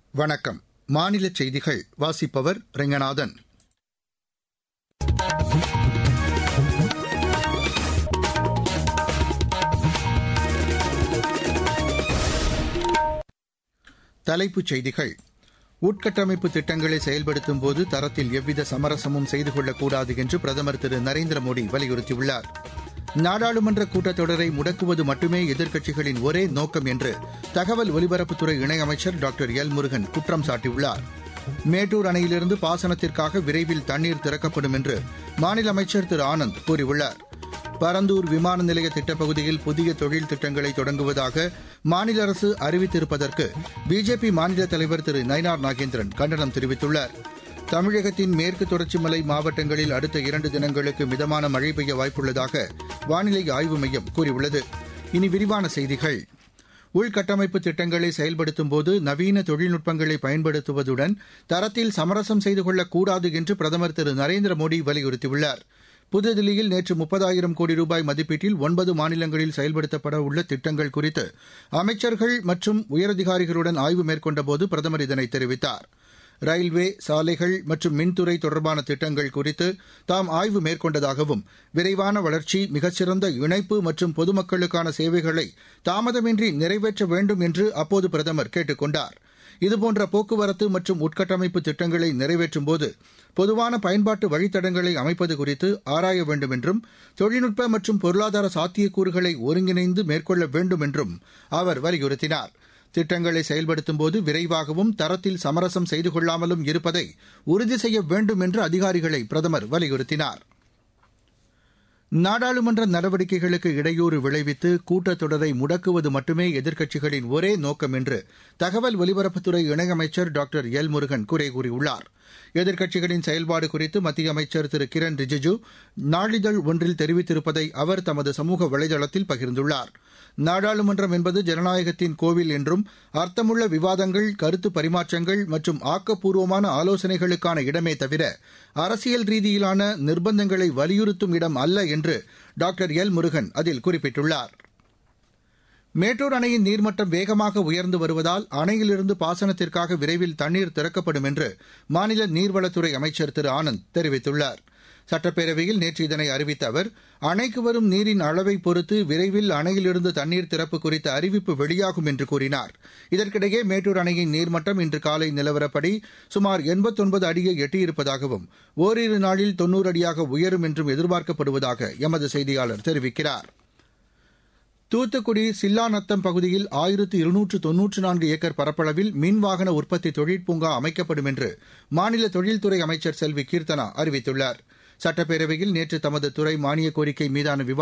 வணக்கம் மாநில செய்திகள் வாசிப்பவர் ரெங்கநாதன் தலைப்புச் செய்திகள் உட்கட்டமைப்பு திட்டங்களை செயல்படுத்தும் போது தரத்தில் எவ்வித சமரசமும் செய்து கொள்ளக்கூடாது என்று பிரதமர் திரு நரேந்திர மோடி வலியுறுத்தியுள்ளார் நாடாளுமன்ற கூட்டத்தொடரை முடக்குவது மட்டுமே எதிர்க்கட்சிகளின் ஒரே நோக்கம் என்று தகவல் ஒலிபரப்புத்துறை இணையமைச்சர் டாக்டர் எல் முருகன் குற்றம் சாட்டியுள்ளார் மேட்டூர் அணையிலிருந்து பாசனத்திற்காக விரைவில் தண்ணீர் திறக்கப்படும் என்று மாநில அமைச்சர் திரு ஆனந்த் கூறியுள்ளார் பரந்தூர் விமான நிலைய திட்டப்பகுதியில் புதிய தொழில் திட்டங்களை தொடங்குவதாக மாநில அரசு அறிவித்திருப்பதற்கு பிஜேபி மாநில தலைவர் திரு நயினார் நாகேந்திரன் கண்டனம் தெரிவித்துள்ளார் தமிழகத்தின் மேற்கு தொடர்ச்சி மலை மாவட்டங்களில் அடுத்த இரண்டு தினங்களுக்கு மிதமான மழை பெய்ய வாய்ப்புள்ளதாக வானிலை ஆய்வு மையம் கூறியுள்ளது இனி விரிவான செய்திகள் உள்கட்டமைப்பு திட்டங்களை செயல்படுத்தும் போது நவீன தொழில்நுட்பங்களை பயன்படுத்துவதுடன் தரத்தில் சமரசம் செய்து கொள்ளக்கூடாது என்று பிரதமர் திரு நரேந்திர மோடி வலியுறுத்தியுள்ளார் புதுதில்லியில் நேற்று முப்பதாயிரம் கோடி ரூபாய் மதிப்பீட்டில் ஒன்பது மாநிலங்களில் செயல்படுத்தப்பட உள்ள திட்டங்கள் குறித்து அமைச்சர்கள் மற்றும் உயரதிகாரிகளுடன் ஆய்வு மேற்கொண்டபோது பிரதமர் இதனை தெரிவித்தார் ரயில்வே சாலைகள் மற்றும் மின்துறை தொடர்பான திட்டங்கள் குறித்து தாம் ஆய்வு மேற்கொண்டதாகவும் விரைவான வளர்ச்சி மிகச்சிறந்த இணைப்பு மற்றும் பொதுமக்களுக்கான சேவைகளை தாமதமின்றி நிறைவேற்ற வேண்டும் என்று அப்போது பிரதமர் கேட்டுக் கொண்டார் இதுபோன்ற போக்குவரத்து மற்றும் உட்கட்டமைப்பு திட்டங்களை நிறைவேற்றும்போது பொதுவான பயன்பாட்டு வழித்தடங்களை அமைப்பது குறித்து ஆராய வேண்டும் என்றும் தொழில்நுட்ப மற்றும் பொருளாதார சாத்தியக்கூறுகளை ஒருங்கிணைந்து மேற்கொள்ள வேண்டும் என்றும் அவர் வலியுறுத்தினார் திட்டங்களை செயல்படுத்தும்போது விரைவாகவும் தரத்தில் சமரசம் செய்து கொள்ளாமலும் இருப்பதை உறுதி செய்ய வேண்டும் என்று அதிகாரிகளை பிரதமர் வலியுறுத்தினார் நாடாளுமன்ற நடவடிக்கைகளுக்கு இடையூறு விளைவித்து கூட்டத்தொடரை முடக்குவது மட்டுமே எதிர்க்கட்சிகளின் ஒரே நோக்கம் என்று தகவல் ஒலிபரப்புத்துறை இணையமைச்சர் டாக்டர் எல் முருகன் குறை கூறியுள்ளார் எதிர்க்கட்சிகளின் செயல்பாடு குறித்து மத்திய அமைச்சர் திரு கிரண் ரிஜிஜு நாளிதழ் ஒன்றில் தெரிவித்திருப்பதை அவர் தமது சமூக வலைதளத்தில் பகிர்ந்துள்ளார் நாடாளுமன்றம் என்பது ஜனநாயகத்தின் கோவில் என்றும் அர்த்தமுள்ள விவாதங்கள் கருத்து பரிமாற்றங்கள் மற்றும் ஆக்கப்பூர்வமான ஆலோசனைகளுக்கான இடமே தவிர அரசியல் ரீதியிலான நிர்பந்தங்களை வலியுறுத்தும் இடம் அல்ல என்று டாக்டர் எல் முருகன் அதில் குறிப்பிட்டுள்ளார் மேட்டூர் அணையின் நீர்மட்டம் வேகமாக உயர்ந்து வருவதால் அணையிலிருந்து பாசனத்திற்காக விரைவில் தண்ணீர் திறக்கப்படும் என்று மாநில நீர்வளத்துறை அமைச்சர் திரு ஆனந்த் தெரிவித்துள்ளார் சட்டப்பேரவையில் நேற்று இதனை அறிவித்த அவர் அணைக்கு வரும் நீரின் அளவை பொறுத்து விரைவில் அணையிலிருந்து தண்ணீர் திறப்பு குறித்த அறிவிப்பு வெளியாகும் என்று கூறினார் இதற்கிடையே மேட்டூர் அணையின் நீர்மட்டம் இன்று காலை நிலவரப்படி சுமார் எண்பத்தொன்பது அடியை எட்டியிருப்பதாகவும் ஓரிரு நாளில் தொன்னூறு அடியாக உயரும் என்றும் எதிர்பார்க்கப்படுவதாக எமது செய்தியாளர் தெரிவிக்கிறார் தூத்துக்குடி சில்லாநத்தம் பகுதியில் ஆயிரத்து இருநூற்று தொன்னூற்று நான்கு ஏக்கர் பரப்பளவில் மின் வாகன உற்பத்தி தொழிற்பூங்கா அமைக்கப்படும் என்று மாநில தொழில்துறை அமைச்சர் செல்வி கீர்த்தனா அறிவித்துள்ளார் சட்டப்பேரவையில் நேற்று தமது துறை மானிய கோரிக்கை மீதான விவாத